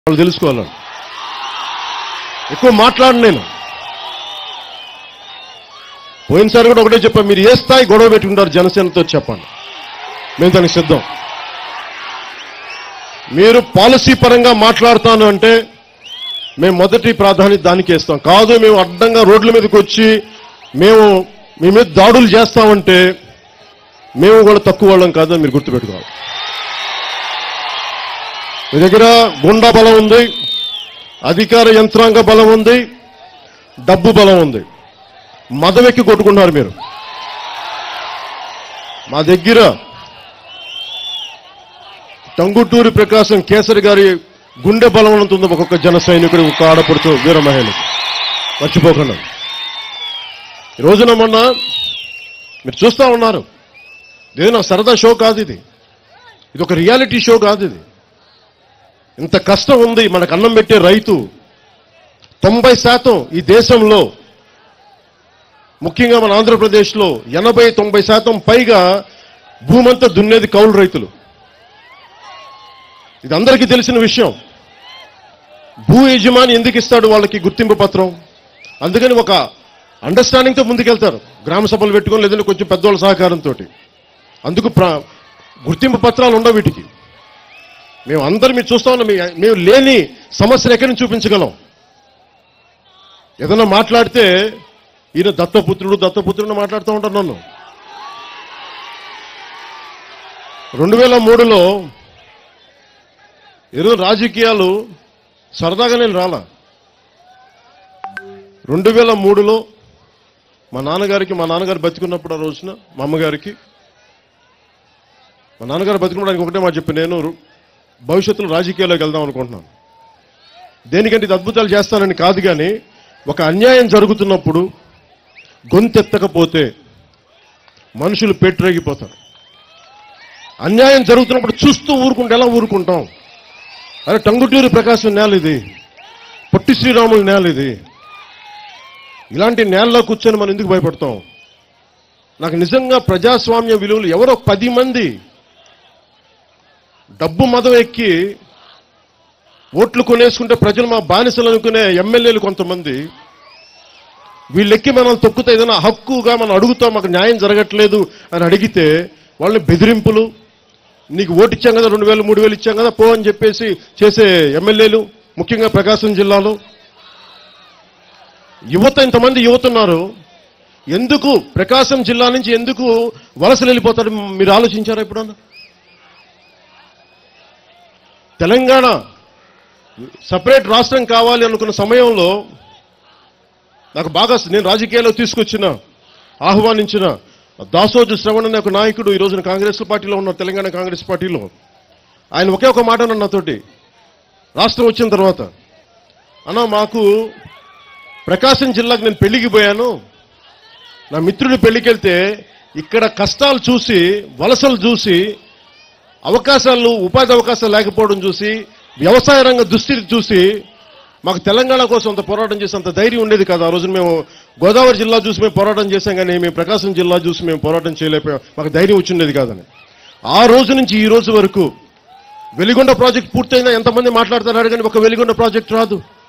వాళ్ళు తెలుసుకోవాలని ఎక్కువ మాట్లాడను నేను పోయినసారి కూడా ఒకటే చెప్పాను మీరు ఏ స్థాయి గొడవ పెట్టుకుంటారు జనసేనతో చెప్పండి మేము దానికి సిద్ధం మీరు పాలసీ పరంగా మాట్లాడతాను అంటే మేము మొదటి ప్రాధాన్యత దానికి ఇస్తాం కాదు మేము అడ్డంగా రోడ్ల మీదకి వచ్చి మేము మీ మీద దాడులు చేస్తామంటే మేము కూడా తక్కువ వాళ్ళం కాదు అని మీరు గుర్తుపెట్టుకోవాలి మీ దగ్గర గుండా బలం ఉంది అధికార యంత్రాంగ బలం ఉంది డబ్బు బలం ఉంది మదవెక్కి కొట్టుకుంటున్నారు మీరు మా దగ్గర టంగుటూరి ప్రకాశం కేసరి గారి గుండె బలం ఉంటుంది ఒక్కొక్క జన సైనికుడు ఒక ఆడపడుతూ వీర మహిళ మర్చిపోకుండా ఈ రోజున మొన్న మీరు చూస్తా ఉన్నారు ఇదేదో నా సరదా షో కాదు ఇది ఇది ఒక రియాలిటీ షో కాదు ఇది ఇంత కష్టం ఉంది మనకు అన్నం పెట్టే రైతు తొంభై శాతం ఈ దేశంలో ముఖ్యంగా మన ఆంధ్రప్రదేశ్లో ఎనభై తొంభై శాతం పైగా భూమంతా దున్నేది కౌలు రైతులు ఇది అందరికీ తెలిసిన విషయం భూ యజమాని ఎందుకు ఇస్తాడు వాళ్ళకి గుర్తింపు పత్రం అందుకని ఒక అండర్స్టాండింగ్తో ముందుకెళ్తారు గ్రామ సభలు పెట్టుకొని లేదంటే కొంచెం పెద్దవాళ్ళ సహకారంతో అందుకు ప్ర- గుర్తింపు పత్రాలు ఉండవు వీటికి మేము అందరం మీరు చూస్తా ఉన్నాం మీ- మేము లేని సమస్యను ఎక్కడి నుంచి చూపించగలం ఏదైనా మాట్లాడితే ఈయన దత్తపుత్రుడు దత్తపుత్రుడు మాట్లాడుతూ ఉంటాను నన్ను రెండు వేల మూడులో ఈరోజు రాజకీయాలు సరదాగా నేను రాలా రెండు వేల మూడులో మా నాన్నగారికి మా నాన్నగారు బతికున్నప్పుడు ఆ రోజున మా అమ్మగారికి మా నాన్నగారు బతికున్నప్పుడు ఒకటే మాట చెప్పి నేను రు- భవిష్యత్తులో రాజకీయాల్లోకి వెళ్దాం అనుకుంటున్నాను దేనికంటే ఇది అద్భుతాలు చేస్తానని కాదు కానీ ఒక అన్యాయం జరుగుతున్నప్పుడు గొంతెత్తకపోతే మనుషులు పెట్టరేగిపోతారు అన్యాయం జరుగుతున్నప్పుడు చూస్తూ ఊరుకుంటే ఎలా ఊరుకుంటాం అరే టంగుటూరి ప్రకాశం నేల ఇది పొట్టి శ్రీరాముల నేల ఇది ఇలాంటి నేలలో కూర్చొని మనం ఎందుకు భయపడతాం నాకు నిజంగా ప్రజాస్వామ్య విలువలు ఎవరో పది మంది డబ్బు మదం ఎక్కి ఓట్లు కొనేసుకుంటే ప్రజలు మా బానిసలు అనుకునే ఎమ్మెల్యేలు కొంతమంది వీళ్ళెక్కి మనం తొక్కుతే ఏదైనా హక్కుగా మనం అడుగుతాం మాకు న్యాయం జరగట్లేదు అని అడిగితే వాళ్ళని బెదిరింపులు నీకు ఓటు ఇచ్చాం కదా రెండు వేలు మూడు వేలు ఇచ్చాం కదా పో అని చెప్పేసి చేసే ఎమ్మెల్యేలు ముఖ్యంగా ప్రకాశం జిల్లాలో యువత ఇంతమంది యువత ఉన్నారు ఎందుకు ప్రకాశం జిల్లా నుంచి ఎందుకు వలసలు వెళ్ళిపోతారు మీరు ఆలోచించారా ఎప్పుడన్నా తెలంగాణ సపరేట్ రాష్ట్రం కావాలి అనుకున్న సమయంలో నాకు బాగా నేను రాజకీయాల్లో తీసుకొచ్చిన ఆహ్వానించిన దాసోజు శ్రవణ్ అనే ఒక నాయకుడు ఈ రోజున కాంగ్రెస్ పార్టీలో ఉన్న తెలంగాణ కాంగ్రెస్ పార్టీలో ఆయన ఒకే ఒక మాట అన్నాడు నాతోటి రాష్ట్రం వచ్చిన తర్వాత అన్న మాకు ప్రకాశం జిల్లాకు నేను పెళ్లికి పోయాను నా మిత్రుడి పెళ్లికి వెళ్తే ఇక్కడ కష్టాలు చూసి వలసలు చూసి అవకాశాలు ఉపాధి అవకాశాలు లేకపోవడం చూసి వ్యవసాయ రంగ దుస్థితి చూసి మాకు తెలంగాణ కోసం అంత పోరాటం చేసే అంత ధైర్యం ఉండేది కాదు ఆ రోజు మేము గోదావరి జిల్లా చూసి మేము పోరాటం చేశాం కానీ మేము ప్రకాశం జిల్లా చూసి మేము పోరాటం చేయలేకపోయాం మాకు ధైర్యం వచ్చిండేది కాదని ఆ రోజు నుంచి ఈ రోజు వరకు వెలిగొండ ప్రాజెక్ట్ పూర్తయిందా ఎంతమంది మాట్లాడుతున్నారు కానీ ఒక వెలిగొండ ప్రాజెక్ట్ రాదు